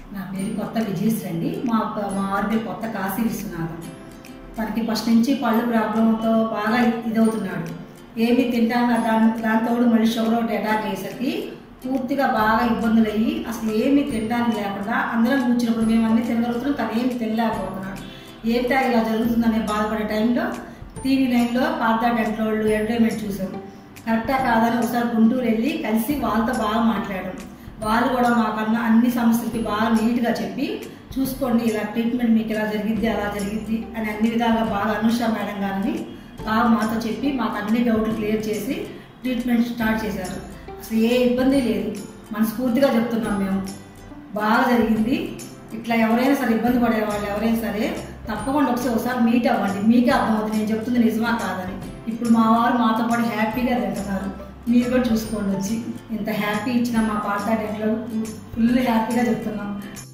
నా పేరు కొత్త విజయశ్రీ అండి మా మా వారి పేరు కొత్త కాశీ విశ్వనాథం తనకి ఫస్ట్ నుంచి పళ్ళు ప్రాబ్లంతో బాగా ఇదవుతున్నాడు ఏమి తింటాను దాని దాంతోడు మళ్ళీ షుగర్ ఒకటి అటాక్ అయ్యేసరికి పూర్తిగా బాగా ఇబ్బందులు అయ్యి అసలు ఏమీ తినడానికి లేకుండా అందరం కూర్చున్నప్పుడు మేము అన్నీ తినగలుగుతున్నాం తను ఏమి తినలేకపోతున్నాడు ఏంటా ఇలా జరుగుతుందనే బాధపడే టైంలో టీవీ నైన్లో పార్థా డెంట్లో వాళ్ళు ఎంటర్టైన్మెంట్ చూసాం కరెక్టా కాదని ఒకసారి గుంటూరు వెళ్ళి కలిసి వాళ్ళతో బాగా మాట్లాడాం వాళ్ళు కూడా మాకన్నా అన్ని సమస్యలకి బాగా నీట్గా చెప్పి చూసుకోండి ఇలా ట్రీట్మెంట్ మీకు ఇలా జరిగిద్ది అలా జరిగిద్ది అని అన్ని విధాలుగా బాగా అనుష మేడం గారిని బాగా మాతో చెప్పి మాకు అన్ని డౌట్లు క్లియర్ చేసి ట్రీట్మెంట్ స్టార్ట్ చేశారు అసలు ఏ ఇబ్బంది లేదు మనస్ఫూర్తిగా చెప్తున్నాం మేము బాగా జరిగింది ఇట్లా ఎవరైనా సరే ఇబ్బంది పడే వాళ్ళు ఎవరైనా సరే తప్పకుండా ఒకసారి ఒకసారి మీట్ అవ్వండి మీకే అర్థమవుతుంది నేను చెప్తుంది నిజమా కాదని ఇప్పుడు మా వారు మాతో పాటు హ్యాపీగా తింటున్నారు మీరు కూడా చూసుకోండి వచ్చి ఇంత హ్యాపీ ఇచ్చిన మా పార్టీ ఫుల్ హ్యాపీగా చెప్తున్నాం